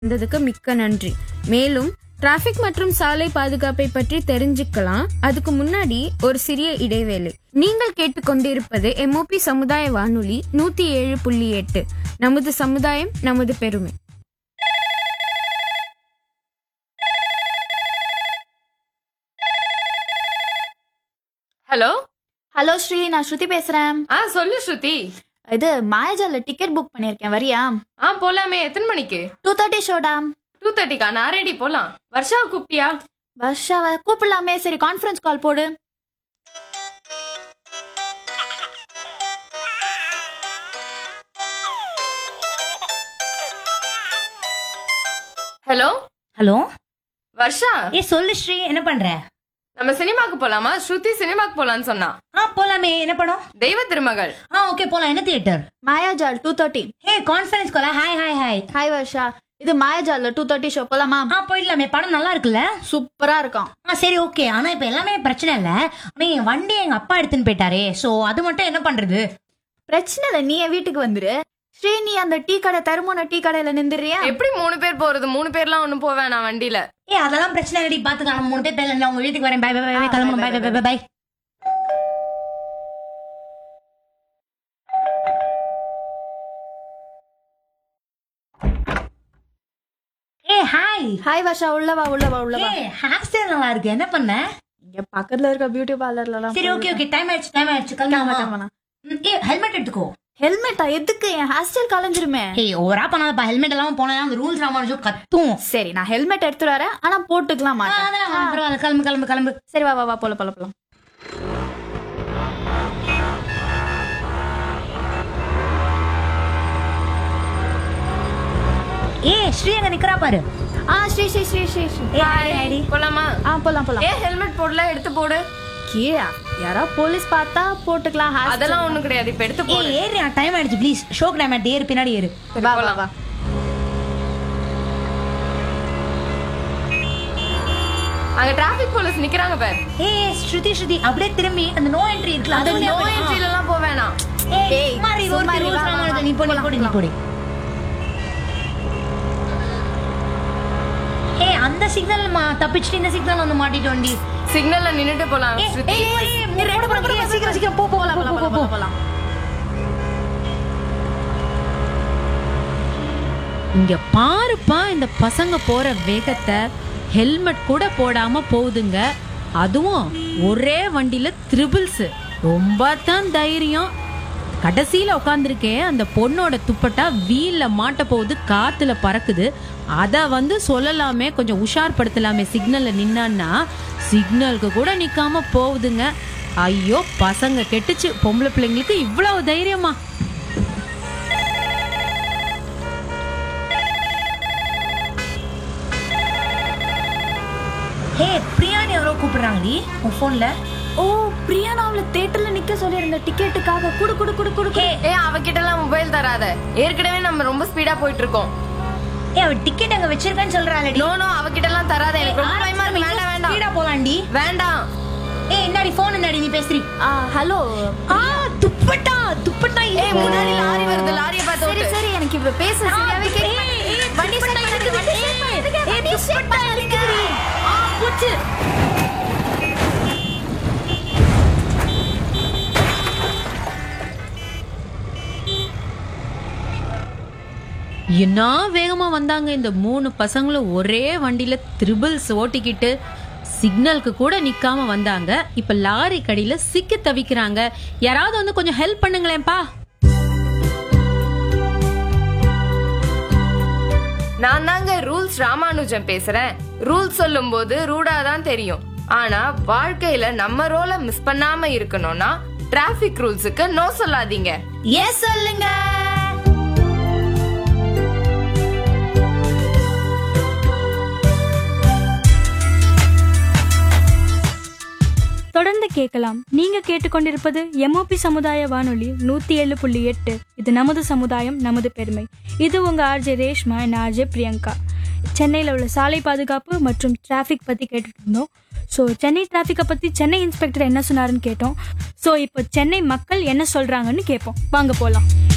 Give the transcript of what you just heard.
வந்ததுக்கு மிக்க நன்றி மேலும் டிராபிக் மற்றும் சாலை பாதுகாப்பை பற்றி தெரிஞ்சுக்கலாம் அதுக்கு முன்னாடி ஒரு சிறிய இடைவேளை நீங்கள் கேட்டுக்கொண்டிருப்பது எம்ஓபி சமுதாய வானொலி நூத்தி ஏழு புள்ளி எட்டு நமது சமுதாயம் நமது பெருமை ஹலோ ஹலோ ஸ்ரீ நான் ஸ்ருதி பேசுறேன் ஆ சொல்லு ஸ்ருதி இது மாயாஜால டிக்கெட் புக் பண்ணிருக்கேன் வரியா ஆ போலாமே எத்தனை மணிக்கு டூ தேர்ட்டி ஷோடா டூ தேர்ட்டிக்கா நான் ரெடி போலாம் வர்ஷா கூப்பிட்டியா வர்ஷாவை கூப்பிடலாமே சரி கான்ஃபரன்ஸ் கால் போடு ஹலோ ஹலோ வர்ஷா ஏ சொல்லு ஸ்ரீ என்ன பண்ற நம்ம சினிமாக்கு போலாமா ஸ்ருதி சினிமாக்கு போலான்னு சொன்னா ஆ போலாமே என்ன படம் தெய்வ திருமகள் ஆ ஓகே போலாம் என்ன theatre Mayajaal two thirty hey conference call hi hi hi hi Varsha இது மாயாஜால்ல டூ தேர்ட்டி ஷோ போலாமா ஆ போயிடலாமே படம் நல்லா இருக்குல்ல சூப்பரா இருக்கும் ஆ சரி ஓகே ஆனா இப்ப எல்லாமே பிரச்சனை இல்ல ஆனா என் வண்டி எங்க அப்பா எடுத்துன்னு போயிட்டாரே சோ அது மட்டும் என்ன பண்றது பிரச்சனை இல்லை நீ என் வீட்டுக்கு வந்துரு ஸ்ரீ நீ அந்த டீ கடை தருமோன டீ கடையில நின்றுறியா எப்படி மூணு பேர் போறது மூணு பேர்லாம் ஒண்ணும் போவேன் நான் வண்டியில ஏ அதெல்லாம் பிரச்சனை இல்லடி பாத்துக்கலாம் நம்ம மூணு பேர் பேர்ல நான் உங்க வீட்டுக்கு வரேன் பை பை பை கிளம்பணும் பை பை பை பை ஏ ஹாய் ஹாய் வர்ஷா உள்ளவா உள்ளவா உள்ளவா ஏ ஹேர் ஸ்டைல் நல்லா இருக்கு என்ன பண்ண இங்க பக்கத்துல இருக்க பியூட்டி பார்லர்ல சரி ஓகே ஓகே டைம் ஆயிடுச்சு டைம் ஆயிடுச்சு கிளம்பலாமா ம், ஏ ஹெல்மெட் எடுத்துக்கோ ஹெல்மெட்டா எதுக்கு என் ஹேர் ஸ்டைல் கலைஞ்சிருமே ஏய் ஓவரா பண்ணாதப்பா ஹெல்மெட் எல்லாம் போனா அந்த ரூல்ஸ் ராமானுஜம் கத்தும் சரி நான் ஹெல்மெட் எடுத்துட்டு வரேன் ஆனா போட்டுக்கலாம் ஆ, மாட்டேன் அதெல்லாம் பரவாயில்ல கிளம்பு கிளம்பு கிளம்பு சரி வா வா வா போல போல போலாம் ஏ ஸ்ரீ அங்க நிக்கிறா பாரு ஆ ஸ்ரீ ஸ்ரீ ஸ்ரீ ஸ்ரீ ஸ்ரீ ஏ ஹாய் ஹாய்டி போலாமா ஆ போலாம் போலாம் ஏன் ஹெல்மெட் போடல எடுத்து போடு கீழே யாரா போலீஸ் பார்த்தா போட்டுக்கலாம் hair style. அதெல்லாம் ஒண்ணும் கிடையாது இப்ப எடுத்து ஏ போடு ஏறு டைம் ஆயிடுச்சு ப்ளீஸ் ஷோக் டைம் ஆயிடுச்சு ஏறு பின்னாடி ஏறு வா வா வா அங்க டிராபிக் போலீஸ் நிக்கிறாங்க பார் ஏ ஸ்ருதி ஸ்ருதி அப்படியே திரும்பி அந்த நோ என்ட்ரி இருக்குல்ல அது வழியா நோ போய்- என்ட்ரில எல்லாம் போக வேணாம் ஏய், ஏய், சும்மா இரு, சும்மா ஒரு இரு, rules வா, வா, ராமானுஜம். வா. நீ போடு, நீ போடு, நீ போடு. ஏய் அந்த சிக்னல் தப்பிச்சுட்டு இந்த சிக்னல் வந்து மாட்டிட்டோண்டி சிக்னல்ல நின்னுட்டு போலாம் ஏய், ஸ்ருதி ஏய், ஏய், ஏய், போடு, போடு, போடு, சீக்கிரம் சீக்கிரம் போ போ போலாம் போ, போலாம் போ, போலாம் போ. போலாம் இங்க பாருப்பா இந்த பசங்க போற வேகத்தை ஹெல்மெட் கூட போடாம போகுதுங்க அதுவும் ஒரே வண்டியில த்ரிபிள்ஸ் ரொம்ப தான் தைரியம் கடைசியில உட்காந்துருக்கேன் அந்த பொண்ணோட துப்பட்டா வீல்ல மாட்ட போகுது காத்துல பறக்குது அத வந்து சொல்லலாமே கொஞ்சம் உஷார்படுத்தலாமே சிக்னல்ல நின்னான்னா சிக்னலுக்கு கூட நிக்காம போகுதுங்க ஐயோ பசங்க கெட்டுச்சு பொம்பளை பிள்ளைங்களுக்கு இவ்வளவு தைரியமா ஏய் பிரியாணி எவ்வளோ கூப்பிடுறாங்கடி உன் ஃபோன்ல ஓ பிரியா நான் அவளை தேட்டர்ல நிக்க சொல்லியிருந்த டிக்கெட்டுக்காக குடு குடு குடு குடு குடு. ஏ அவகிட்ட எல்லாம் மொபைல் தராத ஏற்கனவே நம்ம ரொம்ப ஸ்பீடா போயிட்டு இருக்கோம் ஏய் அவ டிக்கெட் அங்க வச்சிருக்கேன்னு சொல்றாளடி நோ நோ அவகிட்ட எல்லாம் தராத எனக்கு ரொம்ப பயமா இருக்கு வேண்டாம் வேண்டாம் ஸ்பீடா போலாம்டி வேண்டாம் ஏய் என்னடி ஃபோன் என்னடி நீ பேசுறி ஆ ஹலோ ஆ துப்பட்டா துப்பட்டா ஏய் முன்னாடி லாரி வருது லாரிய பார்த்து சரி ஓட்டு. சரி எனக்கு இவ பேச சரியாவே கேட்க வண்டி start பண்ணுங்க, வண்டி start பண்ணுங்க. வண்டி start பண்ணுங்க. ஆ, போச்சு. என்ன வேகமா வந்தாங்க இந்த மூணு பசங்களும் ஒரே வண்டியில த்ரிபிள்ஸ் ஓட்டிக்கிட்டு சிக்னலுக்கு கூட நிக்காம வந்தாங்க இப்ப லாரி கடியில சிக்கி தவிக்கிறாங்க யாராவது வந்து கொஞ்சம் ஹெல்ப் பண்ணுங்களேன்ப்பா நான் தாங்க ரூல்ஸ் ராமானுஜம் பேசுறேன் ரூல்ஸ் சொல்லும்போது ரூடா தான் தெரியும் ஆனா வாழ்க்கையில நம்ம ரோல மிஸ் பண்ணாம இருக்கணும்னா டிராபிக் ரூல்ஸுக்கு நோ சொல்லாதீங்க Yes, சொல்லுங்க தொடர்ந்து கேட்கலாம் நீங்க கேட்டுக்கொண்டிருப்பது எம்ஓபி சமுதாய வானொலி நூத்தி ஏழு புள்ளி எட்டு இது நமது சமுதாயம் நமது பெருமை இது உங்க RJ Reshma and RJ Priyanka சென்னையில் உள்ள சாலை பாதுகாப்பு மற்றும் டிராஃபிக் பத்தி கேட்டுட்டு இருந்தோம் ஸோ சென்னை டிராஃபிக்கை பத்தி சென்னை இன்ஸ்பெக்டர் என்ன சொன்னாருன்னு கேட்டோம் ஸோ இப்போ சென்னை மக்கள் என்ன சொல்றாங்கன்னு கேட்போம் வாங்க போலாம்